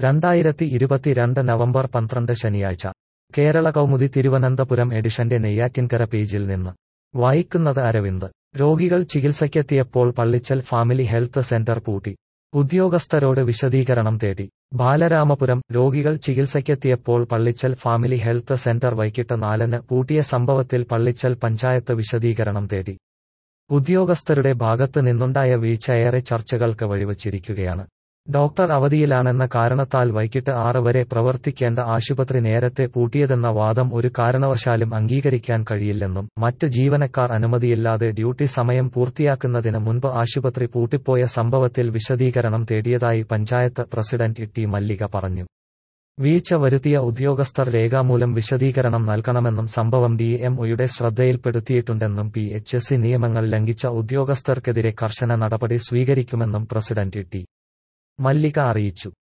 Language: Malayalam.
രണ്ടായിരത്തി ഇരുപത്തിരണ്ട് നവംബർ പന്ത്രണ്ട് ശനിയാഴ്ച കേരള കൗമുദി തിരുവനന്തപുരം എഡിഷന്റെ നെയ്യാറ്റിൻകര പേജിൽ നിന്ന് വായിക്കുന്നത് അരവിന്ദ് രോഗികൾ ചികിത്സയ്ക്കെത്തിയപ്പോൾ പള്ളിച്ചൽ ഫാമിലി ഹെൽത്ത് സെന്റർ പൂട്ടി ഉദ്യോഗസ്ഥരോട് വിശദീകരണം തേടി ബാലരാമപുരം രോഗികൾ ചികിത്സയ്ക്കെത്തിയപ്പോൾ പള്ളിച്ചൽ ഫാമിലി ഹെൽത്ത് സെന്റർ വൈകിട്ട് നാലിന് പൂട്ടിയ സംഭവത്തിൽ പള്ളിച്ചൽ പഞ്ചായത്ത് വിശദീകരണം തേടി ഉദ്യോഗസ്ഥരുടെ ഭാഗത്ത് നിന്നുണ്ടായ വീഴ്ച ഏറെ ചർച്ചകൾക്ക് വഴിവച്ചിരിക്കുകയാണ് ഡോക്ടർ അവധിയിലാണെന്ന കാരണത്താൽ വൈകിട്ട് ആറ് വരെ പ്രവർത്തിക്കേണ്ട ആശുപത്രി നേരത്തെ പൂട്ടിയതെന്ന വാദം ഒരു കാരണവശാലും അംഗീകരിക്കാൻ കഴിയില്ലെന്നും മറ്റ് ജീവനക്കാർ അനുമതിയില്ലാതെ ഡ്യൂട്ടി സമയം പൂർത്തിയാക്കുന്നതിന് മുൻപ് ആശുപത്രി പൂട്ടിപ്പോയ സംഭവത്തിൽ വിശദീകരണം തേടിയതായി പഞ്ചായത്ത് പ്രസിഡന്റ് ടി മല്ലിക പറഞ്ഞു വീഴ്ച വരുത്തിയ ഉദ്യോഗസ്ഥർ രേഖാമൂലം വിശദീകരണം നൽകണമെന്നും സംഭവം ഡി എം ഒയുടെ ശ്രദ്ധയിൽപ്പെടുത്തിയിട്ടുണ്ടെന്നും പി എച്ച് സി നിയമങ്ങൾ ലംഘിച്ച ഉദ്യോഗസ്ഥർക്കെതിരെ കർശന നടപടി സ്വീകരിക്കുമെന്നും പ്രസിഡന്റ് ടി മല്ലിക അറിയിച്ചു